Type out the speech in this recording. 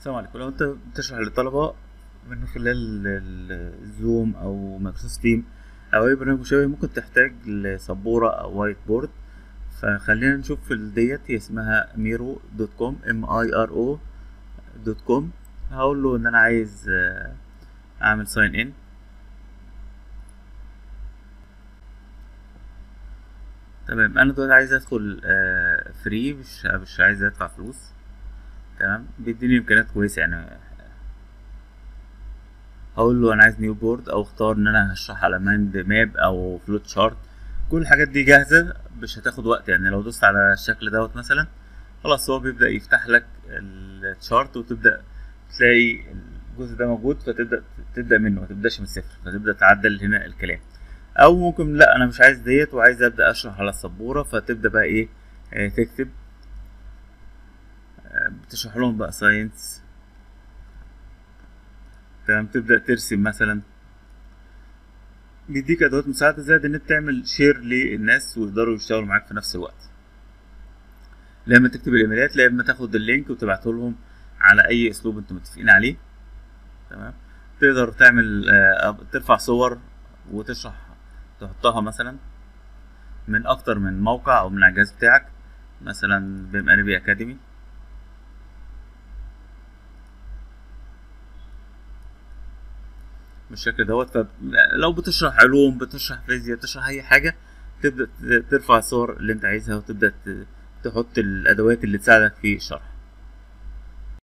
السلام عليكم لو انت بتشرح للطلبة من خلال ال- الزوم او مايكروسوفت تيم او اي برنامج مشابه ممكن تحتاج لسبورة او وايت بورد فخلينا نشوف ال ديت هي اسمها ميرو دوت كوم ام اي ار او دوت كوم هقول له ان انا عايز آه، اعمل ساين ان تمام انا دلوقتي عايز ادخل فري مش مش عايز ادفع فلوس تمام بيديني امكانيات كويسه يعني هقول له انا عايز نيو بورد او اختار ان انا هشرح على مايند ماب او فلوت شارت كل الحاجات دي جاهزه مش هتاخد وقت يعني لو دوست على الشكل دوت مثلا خلاص هو بيبدا يفتح لك الشارت وتبدا تلاقي الجزء ده موجود فتبدا تبدا منه ما تبداش من الصفر فتبدا تعدل هنا الكلام او ممكن لا انا مش عايز ديت وعايز ابدا اشرح على السبوره فتبدا بقى ايه آه، تكتب آه، بتشرح لهم بقى ساينس تمام تبدا ترسم مثلا بيديك ادوات مساعده زائد ان انت تعمل شير للناس ويقدروا يشتغلوا معاك في نفس الوقت لما تكتب الايميلات لا اما تاخد اللينك وتبعته لهم على اي اسلوب انتم متفقين عليه تمام تقدر تعمل آه، ترفع صور وتشرح تحطها مثلا من اكتر من موقع او من على الجهاز بتاعك مثلا بمقلبي اكاديمي بالشكل دوت فلو بتشرح علوم بتشرح فيزياء بتشرح اي حاجه تبدا ترفع الصور اللي انت عايزها وتبدا ت- تحط الادوات اللي تساعدك في الشرح